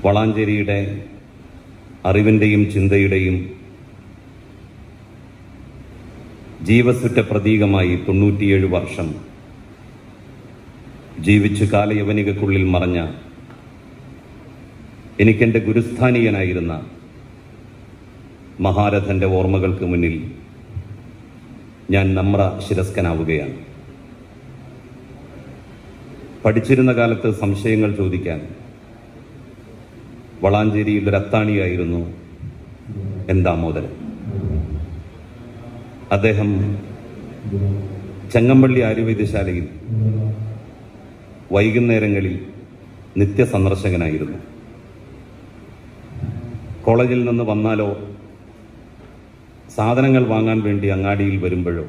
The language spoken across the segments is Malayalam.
വളാഞ്ചേരിയുടെ അറിവിൻ്റെയും ചിന്തയുടെയും ജീവസുറ്റ പ്രതീകമായി തൊണ്ണൂറ്റിയേഴ് വർഷം ജീവിച്ച് കാലയവനികക്കുള്ളിൽ മറഞ്ഞ എനിക്കെന്റെ ഗുരുസ്ഥാനീയനായിരുന്ന മഹാരഥന്റെ ഓർമ്മകൾക്ക് മുന്നിൽ ഞാൻ നമ്ര ശിരസ്കനാവുകയാണ് പഠിച്ചിരുന്ന കാലത്ത് സംശയങ്ങൾ ചോദിക്കാൻ വളാഞ്ചേരിയിൽ ഒരു അത്താണിയായിരുന്നു എൻ ദാമോദരൻ അദ്ദേഹം ചെങ്ങമ്പള്ളി ആയുർവേദശാലയിൽ വൈകുന്നേരങ്ങളിൽ നിത്യസന്ദർശകനായിരുന്നു കോളേജിൽ നിന്ന് വന്നാലോ സാധനങ്ങൾ വാങ്ങാൻ വേണ്ടി അങ്ങാടിയിൽ വരുമ്പോഴോ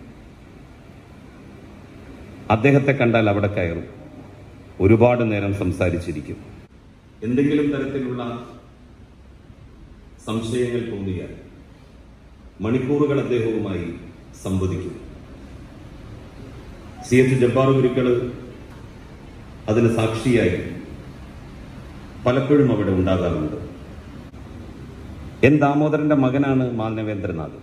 അദ്ദേഹത്തെ കണ്ടാൽ അവിടെ കയറും ഒരുപാട് നേരം സംസാരിച്ചിരിക്കും എന്തെങ്കിലും തരത്തിലുള്ള സംശയങ്ങൾ തോന്നിയാൽ മണിക്കൂറുകൾ അദ്ദേഹവുമായി സംവദിക്കും സി എച്ച് ജബ്ബാർ ഗുരുക്കള് അതിന് സാക്ഷിയായി പലപ്പോഴും അവിടെ ഉണ്ടാകാറുണ്ട് എൻ ദാമോദരന്റെ മകനാണ് മാനവേന്ദ്രനാഥ്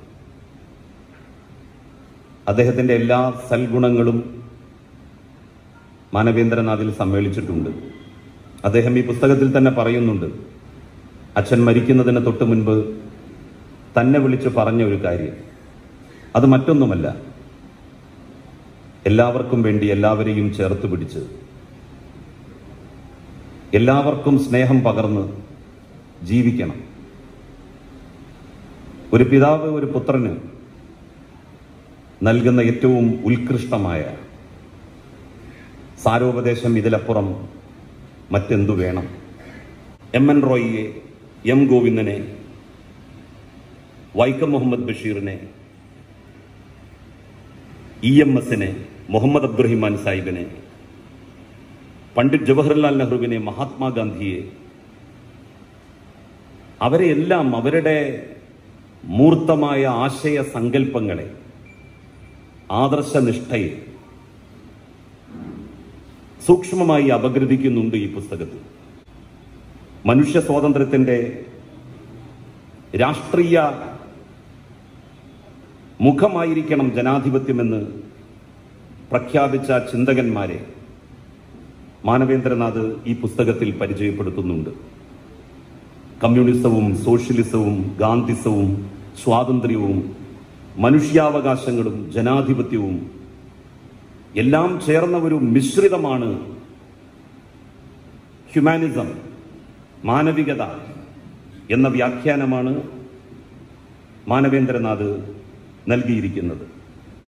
അദ്ദേഹത്തിന്റെ എല്ലാ സൽഗുണങ്ങളും മാനവേന്ദ്രനാഥിൽ സമ്മേളിച്ചിട്ടുണ്ട് അദ്ദേഹം ഈ പുസ്തകത്തിൽ തന്നെ പറയുന്നുണ്ട് അച്ഛൻ മരിക്കുന്നതിന് തൊട്ട് മുൻപ് തന്നെ വിളിച്ച് പറഞ്ഞ ഒരു കാര്യം അത് മറ്റൊന്നുമല്ല എല്ലാവർക്കും വേണ്ടി എല്ലാവരെയും ചേർത്ത് പിടിച്ച് എല്ലാവർക്കും സ്നേഹം പകർന്ന് ജീവിക്കണം ഒരു പിതാവ് ഒരു പുത്രന് നൽകുന്ന ഏറ്റവും ഉത്കൃഷ്ടമായ സാരോപദേശം ഇതിലപ്പുറം മറ്റെന്തു വേണം എം എൻ റോയിയെ എം ഗോവിന്ദനെ വൈക്കം മുഹമ്മദ് ബഷീറിനെ ഇ എം എസിനെ മുഹമ്മദ് അബ്ദുറഹിമാൻ സാഹിബിനെ പണ്ഡിറ്റ് ജവഹർലാൽ നെഹ്റുവിനെ മഹാത്മാഗാന്ധിയെ അവരെ എല്ലാം അവരുടെ മൂർത്തമായ ആശയ സങ്കല്പങ്ങളെ ആദർശനിഷ്ഠയെ സൂക്ഷ്മമായി അപഗ്രഥിക്കുന്നുണ്ട് ഈ പുസ്തകത്തിൽ മനുഷ്യ സ്വാതന്ത്ര്യത്തിന്റെ രാഷ്ട്രീയ മുഖമായിരിക്കണം ജനാധിപത്യമെന്ന് പ്രഖ്യാപിച്ച ചിന്തകന്മാരെ മാനവേന്ദ്രനാഥ് ഈ പുസ്തകത്തിൽ പരിചയപ്പെടുത്തുന്നുണ്ട് കമ്മ്യൂണിസവും സോഷ്യലിസവും ഗാന്ധിസവും സ്വാതന്ത്ര്യവും മനുഷ്യാവകാശങ്ങളും ജനാധിപത്യവും എല്ലാം ചേർന്ന ഒരു മിശ്രിതമാണ് ഹ്യൂമാനിസം മാനവികത എന്ന വ്യാഖ്യാനമാണ് മാനവേന്ദ്രനാഥ് നൽകിയിരിക്കുന്നത്